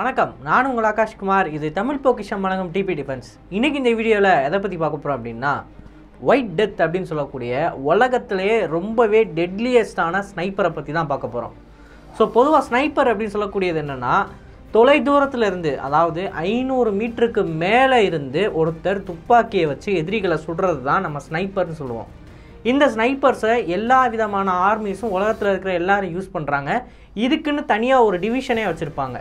வணக்கம் நான் உங்கள் ஆகாஷ்குமார் இது தமிழ் பொக்கிஷம் வழங்கும் டிபி டிஃபென்ஸ் இன்னைக்கு இந்த வீடியோவில் எதை பற்றி பார்க்க போகிறோம் அப்படின்னா ஒயிட் டெத் அப்படின்னு சொல்லக்கூடிய உலகத்திலேயே ரொம்பவே டெட்லியஸ்டான ஸ்னைப்பரை பற்றி தான் பார்க்க போகிறோம் ஸோ பொதுவாக ஸ்னைப்பர் அப்படின்னு சொல்லக்கூடியது என்னென்னா தொலை தூரத்துல இருந்து அதாவது ஐநூறு மீட்டருக்கு மேலே இருந்து ஒருத்தர் துப்பாக்கியை வச்சு எதிரிகளை சுடுறது தான் நம்ம ஸ்னைப்பர்னு சொல்லுவோம் இந்த ஸ்னைப்பர்ஸை எல்லா விதமான ஆர்மிஸும் உலகத்தில் இருக்கிற எல்லாரும் யூஸ் பண்ணுறாங்க இதுக்குன்னு தனியாக ஒரு டிவிஷனே வச்சுருப்பாங்க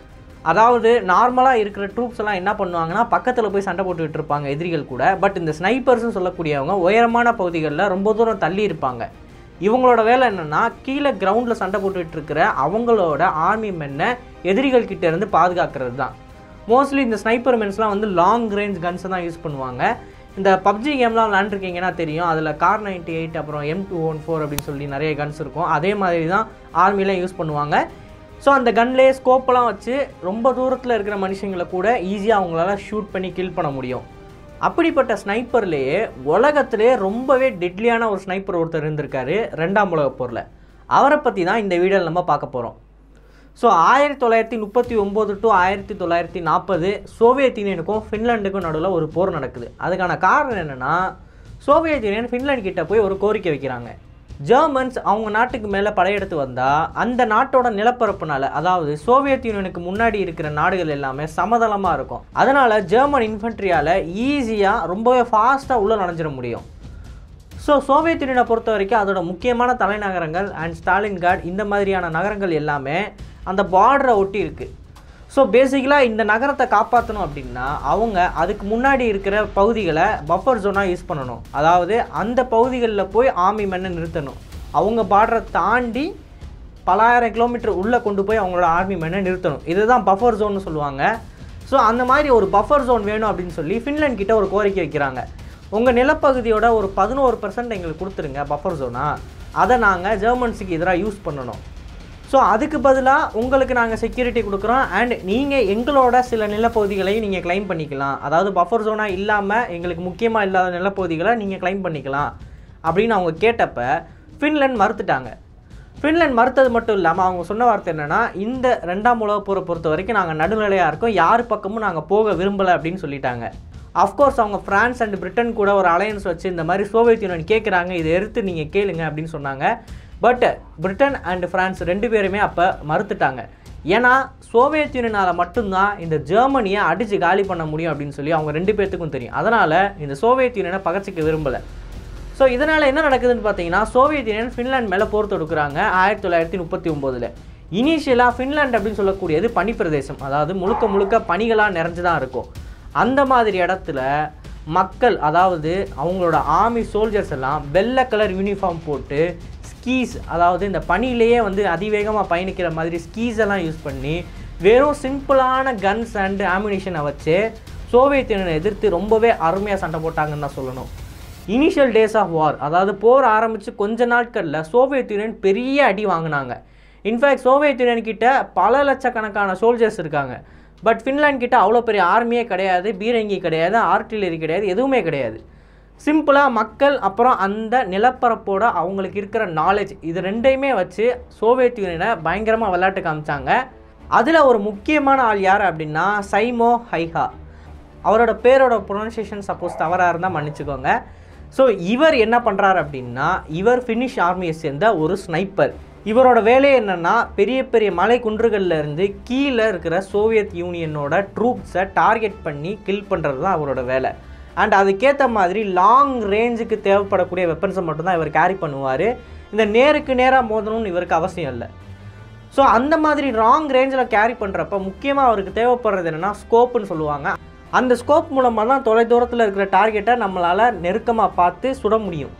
அதாவது நார்மலாக இருக்கிற ட்ரூப்ஸ் எல்லாம் என்ன பண்ணுவாங்கன்னா பக்கத்தில் போய் சண்டை போட்டுக்கிட்டு இருப்பாங்க எதிரிகள் கூட பட் இந்த ஸ்னைப்பர்ஸ்னு சொல்லக்கூடியவங்க உயரமான பகுதிகளில் ரொம்ப தூரம் தள்ளி இருப்பாங்க இவங்களோட வேலை என்னென்னா கீழே கிரவுண்டில் சண்டை போட்டுக்கிட்டு இருக்கிற அவங்களோட ஆர்மி மென்னை எதிரிகள் கிட்ட இருந்து பாதுகாக்கிறது தான் மோஸ்ட்லி இந்த ஸ்னைப்பர் மென்ஸ்லாம் வந்து லாங் ரேஞ்ச் கன்ஸை தான் யூஸ் பண்ணுவாங்க இந்த பப்ஜி கேம்லாம் விளாண்டுருக்கீங்கன்னா தெரியும் அதில் கார் நைன்டி எயிட் அப்புறம் எம் டூ ஒன் ஃபோர் அப்படின்னு சொல்லி நிறைய கன்ஸ் இருக்கும் அதே மாதிரி தான் ஆர்மிலாம் யூஸ் பண்ணுவாங்க ஸோ அந்த கன்லேயே ஸ்கோப்பெல்லாம் வச்சு ரொம்ப தூரத்தில் இருக்கிற மனுஷங்களை கூட ஈஸியாக அவங்களால ஷூட் பண்ணி கில் பண்ண முடியும் அப்படிப்பட்ட ஸ்னைப்பர்லேயே உலகத்திலே ரொம்பவே டெட்லியான ஒரு ஸ்னைப்பர் ஒருத்தர் இருந்திருக்காரு ரெண்டாம் உலகப் போரில் அவரை பற்றி தான் இந்த வீடியோவில் நம்ம பார்க்க போகிறோம் ஸோ ஆயிரத்தி தொள்ளாயிரத்தி முப்பத்தி ஒம்பது டு ஆயிரத்தி தொள்ளாயிரத்தி நாற்பது சோவியத் யூனியனுக்கும் ஃபின்லாண்டுக்கும் நடுவில் ஒரு போர் நடக்குது அதுக்கான காரணம் என்னென்னா சோவியத் யூனியன் ஃபின்லாண்ட் கிட்ட போய் ஒரு கோரிக்கை வைக்கிறாங்க ஜெர்மன்ஸ் அவங்க நாட்டுக்கு மேலே படையெடுத்து வந்தால் அந்த நாட்டோட நிலப்பரப்புனால அதாவது சோவியத் யூனியனுக்கு முன்னாடி இருக்கிற நாடுகள் எல்லாமே சமதளமாக இருக்கும் அதனால் ஜெர்மன் இன்ஃபென்ட்ரியால் ஈஸியாக ரொம்பவே ஃபாஸ்ட்டாக உள்ளே நுழைஞ்சிட முடியும் ஸோ சோவியத் யூனியனை பொறுத்த வரைக்கும் அதோட முக்கியமான தலைநகரங்கள் அண்ட் ஸ்டாலின்கார்ட் இந்த மாதிரியான நகரங்கள் எல்லாமே அந்த பார்டரை ஒட்டி இருக்குது ஸோ பேசிக்கலாக இந்த நகரத்தை காப்பாற்றணும் அப்படின்னா அவங்க அதுக்கு முன்னாடி இருக்கிற பகுதிகளை பஃபர் ஜோனாக யூஸ் பண்ணணும் அதாவது அந்த பகுதிகளில் போய் ஆர்மி மென்னை நிறுத்தணும் அவங்க பார்டரை தாண்டி பலாயிரம் கிலோமீட்டர் உள்ளே கொண்டு போய் அவங்களோட ஆர்மி மென்னை நிறுத்தணும் இதுதான் பஃபர் ஜோன்னு சொல்லுவாங்க ஸோ அந்த மாதிரி ஒரு பஃபர் ஜோன் வேணும் அப்படின்னு சொல்லி ஃபின்லாண்ட் கிட்ட ஒரு கோரிக்கை வைக்கிறாங்க உங்கள் நிலப்பகுதியோட ஒரு பதினோரு பர்சன்ட் எங்களுக்கு கொடுத்துருங்க பஃபர் ஜோனா அதை நாங்கள் ஜெர்மன்ஸுக்கு எதிராக யூஸ் பண்ணணும் ஸோ அதுக்கு பதிலாக உங்களுக்கு நாங்கள் செக்யூரிட்டி கொடுக்குறோம் அண்ட் நீங்கள் எங்களோட சில நிலப்பகுதிகளையும் நீங்கள் கிளைம் பண்ணிக்கலாம் அதாவது பஃபர் ஜோனாக இல்லாமல் எங்களுக்கு முக்கியமாக இல்லாத நிலப்பகுதிகளை நீங்கள் கிளைம் பண்ணிக்கலாம் அப்படின்னு அவங்க கேட்டப்ப ஃபின்லாண்ட் மறுத்துட்டாங்க ஃபின்லாண்ட் மறுத்தது மட்டும் இல்லாமல் அவங்க சொன்ன வார்த்தை என்னென்னா இந்த ரெண்டாம் உலகப் போரை பொறுத்த வரைக்கும் நாங்கள் நடுநிலையாக இருக்கோம் யார் பக்கமும் நாங்கள் போக விரும்பலை அப்படின்னு சொல்லிட்டாங்க அஃப்கோர்ஸ் அவங்க ஃப்ரான்ஸ் அண்ட் பிரிட்டன் கூட ஒரு அலையன்ஸ் வச்சு இந்த மாதிரி சோவியத் யூனியன் கேட்குறாங்க இதை எடுத்து நீங்கள் கேளுங்க அப்படின்னு சொன்னாங்க பட் பிரிட்டன் அண்ட் ஃப்ரான்ஸ் ரெண்டு பேருமே அப்போ மறுத்துட்டாங்க ஏன்னா சோவியத் யூனியனால் மட்டும்தான் இந்த ஜெர்மனியை அடித்து காலி பண்ண முடியும் அப்படின்னு சொல்லி அவங்க ரெண்டு பேர்த்துக்கும் தெரியும் அதனால் இந்த சோவியத் யூனியனை பகச்சிக்க விரும்பலை ஸோ இதனால் என்ன நடக்குதுன்னு பார்த்தீங்கன்னா சோவியத் யூனியன் ஃபின்லாண்ட் மேலே போர் தொடுக்குறாங்க ஆயிரத்தி தொள்ளாயிரத்தி முப்பத்தி ஒம்போதில் இனிஷியலாக ஃபின்லாண்ட் அப்படின்னு சொல்லக்கூடியது பனிப்பிரதேசம் அதாவது முழுக்க முழுக்க பனிகளாக நிறைஞ்சு தான் இருக்கும் அந்த மாதிரி இடத்துல மக்கள் அதாவது அவங்களோட ஆர்மி சோல்ஜர்ஸ் எல்லாம் வெள்ளை கலர் யூனிஃபார்ம் போட்டு ஸ்கீஸ் அதாவது இந்த பனியிலேயே வந்து அதிவேகமாக பயணிக்கிற மாதிரி ஸ்கீஸ் எல்லாம் யூஸ் பண்ணி வெறும் சிம்பிளான கன்ஸ் அண்ட் ஆமினிஷனை வச்சு சோவியத் யூனியனை எதிர்த்து ரொம்பவே அருமையாக சண்டை போட்டாங்கன்னு தான் சொல்லணும் இனிஷியல் டேஸ் ஆஃப் வார் அதாவது போர் ஆரம்பித்து கொஞ்ச நாட்களில் சோவியத் யூனியன் பெரிய அடி வாங்கினாங்க இன்ஃபேக்ட் சோவியத் யூனியன் கிட்ட பல லட்சக்கணக்கான சோல்ஜர்ஸ் இருக்காங்க பட் ஃபின்லாண்ட் கிட்ட அவ்வளோ பெரிய ஆர்மியே கிடையாது பீரங்கி கிடையாது ஆர்டிலரி கிடையாது எதுவுமே கிடையாது சிம்பிளாக மக்கள் அப்புறம் அந்த நிலப்பரப்போட அவங்களுக்கு இருக்கிற நாலேஜ் இது ரெண்டையுமே வச்சு சோவியத் யூனியனை பயங்கரமாக விளையாட்டு காமிச்சாங்க அதில் ஒரு முக்கியமான ஆள் யார் அப்படின்னா சைமோ ஹைஹா அவரோட பேரோட ப்ரொனன்சியேஷன் சப்போஸ் தவறாக இருந்தால் மன்னிச்சுக்கோங்க ஸோ இவர் என்ன பண்ணுறாரு அப்படின்னா இவர் ஃபினிஷ் ஆர்மியை சேர்ந்த ஒரு ஸ்னைப்பர் இவரோட வேலையை என்னென்னா பெரிய பெரிய மலை குன்றுகளில் இருந்து கீழே இருக்கிற சோவியத் யூனியனோட ட்ரூப்ஸை டார்கெட் பண்ணி கில் பண்ணுறது தான் அவரோட வேலை அண்ட் அதுக்கேற்ற மாதிரி லாங் ரேஞ்சுக்கு தேவைப்படக்கூடிய வெப்பன்ஸை மட்டும்தான் இவர் கேரி பண்ணுவார் இந்த நேருக்கு நேராக மோதணும்னு இவருக்கு அவசியம் இல்லை ஸோ அந்த மாதிரி ராங் ரேஞ்சில் கேரி பண்ணுறப்ப முக்கியமாக அவருக்கு தேவைப்படுறது என்னென்னா ஸ்கோப்புன்னு சொல்லுவாங்க அந்த ஸ்கோப் மூலமாக தான் தொலைதூரத்தில் இருக்கிற டார்கெட்டை நம்மளால் நெருக்கமாக பார்த்து சுட முடியும்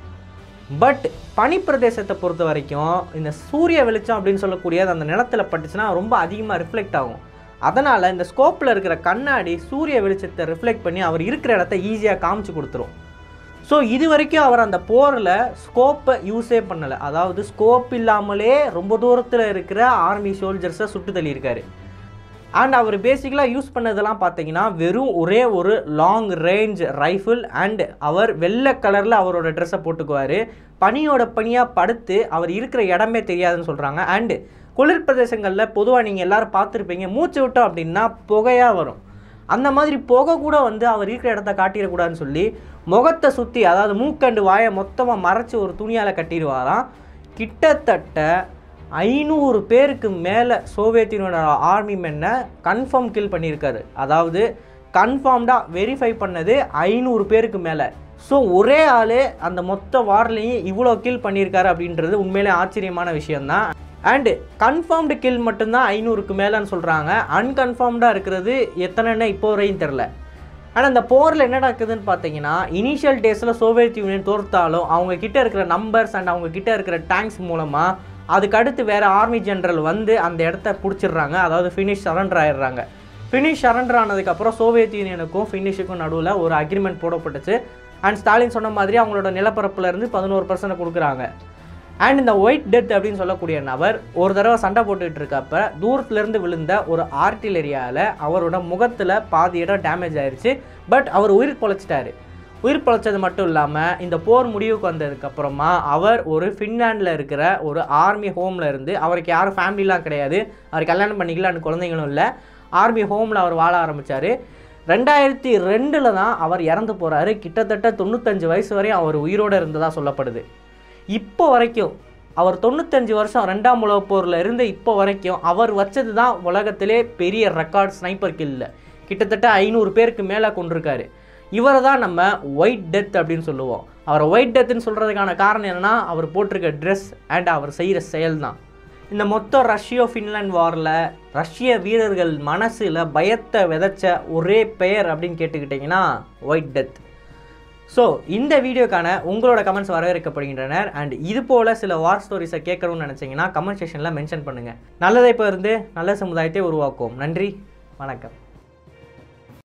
பட் பனிப்பிரதேசத்தை பொறுத்த வரைக்கும் இந்த சூரிய வெளிச்சம் அப்படின்னு சொல்லக்கூடியது அந்த நிலத்தில் பட்டுச்சுன்னா ரொம்ப அதிகமாக ரிஃப்ளெக்ட் ஆகும் அதனால் இந்த ஸ்கோப்பில் இருக்கிற கண்ணாடி சூரிய வெளிச்சத்தை ரிஃப்ளெக்ட் பண்ணி அவர் இருக்கிற இடத்த ஈஸியாக காமிச்சு கொடுத்துரும் ஸோ இது வரைக்கும் அவர் அந்த போரில் ஸ்கோப்பை யூஸே பண்ணலை அதாவது ஸ்கோப் இல்லாமலே ரொம்ப தூரத்தில் இருக்கிற ஆர்மி சோல்ஜர்ஸை சுட்டு தள்ளியிருக்காரு அண்ட் அவர் பேசிக்கலாக யூஸ் பண்ணதெல்லாம் பார்த்தீங்கன்னா வெறும் ஒரே ஒரு லாங் ரேஞ்ச் ரைஃபிள் அண்ட் அவர் வெள்ளை கலரில் அவரோட ட்ரெஸ்ஸை போட்டுக்குவார் பனியோட பனியாக படுத்து அவர் இருக்கிற இடமே தெரியாதுன்னு சொல்கிறாங்க அண்டு குளிர் பிரதேசங்களில் பொதுவாக நீங்கள் எல்லாரும் பார்த்துருப்பீங்க மூச்சு விட்டோம் அப்படின்னா புகையாக வரும் அந்த மாதிரி புகை கூட வந்து அவர் இருக்கிற இடத்த காட்டிடக்கூடாதுன்னு சொல்லி முகத்தை சுற்றி அதாவது மூக்கண்டு வாயை மொத்தமாக மறைச்சி ஒரு துணியால் கட்டிடுவாராம் கிட்டத்தட்ட ஐநூறு பேருக்கு மேலே சோவியத் யூனியனோட ஆர்மி மென்னை கன்ஃபார்ம் கில் பண்ணியிருக்காரு அதாவது கன்ஃபார்ம்டாக வெரிஃபை பண்ணது ஐநூறு பேருக்கு மேலே ஸோ ஒரே ஆளே அந்த மொத்த வார்லையும் இவ்வளோ கில் பண்ணியிருக்காரு அப்படின்றது உண்மையிலே ஆச்சரியமான விஷயம்தான் அண்டு கன்ஃபார்ம்டு கில் மட்டும்தான் ஐநூறுக்கு மேலேன்னு சொல்கிறாங்க அன்கன்ஃபார்ம்டாக இருக்கிறது எத்தனைன்னு இப்போ வரையும் தெரில ஆனால் இந்த போரில் என்ன நடக்குதுன்னு பார்த்தீங்கன்னா இனிஷியல் டேஸில் சோவியத் யூனியன் தோர்த்தாலும் அவங்க கிட்ட இருக்கிற நம்பர்ஸ் அண்ட் அவங்க கிட்ட இருக்கிற டேங்க்ஸ் மூலமாக அதுக்கு அடுத்து வேறு ஆர்மி ஜெனரல் வந்து அந்த இடத்த பிடிச்சிடுறாங்க அதாவது ஃபினிஷ் சரண்டர் ஆயிடுறாங்க ஃபினிஷ் சரண்டர் ஆனதுக்கப்புறம் சோவியத் யூனியனுக்கும் ஃபினிஷுக்கும் நடுவில் ஒரு அக்ரிமெண்ட் போடப்பட்டுச்சு அண்ட் ஸ்டாலின் சொன்ன மாதிரி அவங்களோட நிலப்பரப்புல இருந்து பதினோரு பர்சன்ட் கொடுக்குறாங்க அண்ட் இந்த ஒயிட் டெத் அப்படின்னு சொல்லக்கூடிய நபர் ஒரு தடவை சண்டை போட்டுட்டு இருக்கப்ப தூரத்துலேருந்து விழுந்த ஒரு ஆர்டிலரியாவில் அவரோட முகத்தில் பாதி இடம் டேமேஜ் ஆயிருச்சு பட் அவர் உயிர் பொழைச்சிட்டாரு உயிர் பொழைச்சது மட்டும் இல்லாமல் இந்த போர் முடிவுக்கு வந்ததுக்கப்புறமா அவர் ஒரு ஃபின்லாண்டில் இருக்கிற ஒரு ஆர்மி ஹோமில் இருந்து அவருக்கு யாரும் ஃபேமிலிலாம் கிடையாது அவர் கல்யாணம் பண்ணிக்கலான்னு குழந்தைங்களும் இல்லை ஆர்மி ஹோமில் அவர் வாழ ஆரம்பித்தார் ரெண்டாயிரத்தி ரெண்டில் தான் அவர் இறந்து போகிறாரு கிட்டத்தட்ட தொண்ணூத்தஞ்சு வயசு வரையும் அவர் உயிரோடு இருந்ததாக சொல்லப்படுது இப்போ வரைக்கும் அவர் தொண்ணூத்தஞ்சு வருஷம் ரெண்டாம் உலகப் போரில் இருந்த இப்போ வரைக்கும் அவர் வச்சது தான் உலகத்திலே பெரிய ரெக்கார்ட் ஸ்னைப்பர் கில்ல கிட்டத்தட்ட ஐநூறு பேருக்கு மேலே கொண்டிருக்காரு இவரை தான் நம்ம ஒயிட் டெத் அப்படின்னு சொல்லுவோம் அவர் ஒயிட் டெத்துன்னு சொல்கிறதுக்கான காரணம் என்னன்னா அவர் போட்டிருக்க ட்ரெஸ் அண்ட் அவர் செய்கிற செயல் தான் இந்த மொத்த ரஷ்யோ ஃபின்லாண்ட் வாரில் ரஷ்ய வீரர்கள் மனசில் பயத்தை விதைச்ச ஒரே பெயர் அப்படின்னு கேட்டுக்கிட்டிங்கன்னா ஒயிட் டெத் ஸோ இந்த வீடியோக்கான உங்களோட கமெண்ட்ஸ் வரவேற்கப்படுகின்றனர் அண்ட் இது போல் சில வார் ஸ்டோரிஸை கேட்கணும்னு நினச்சிங்கன்னா கமெண்ட் செக்ஷனில் மென்ஷன் பண்ணுங்கள் நல்லதை இப்போ இருந்து நல்ல சமுதாயத்தை உருவாக்குவோம் நன்றி வணக்கம்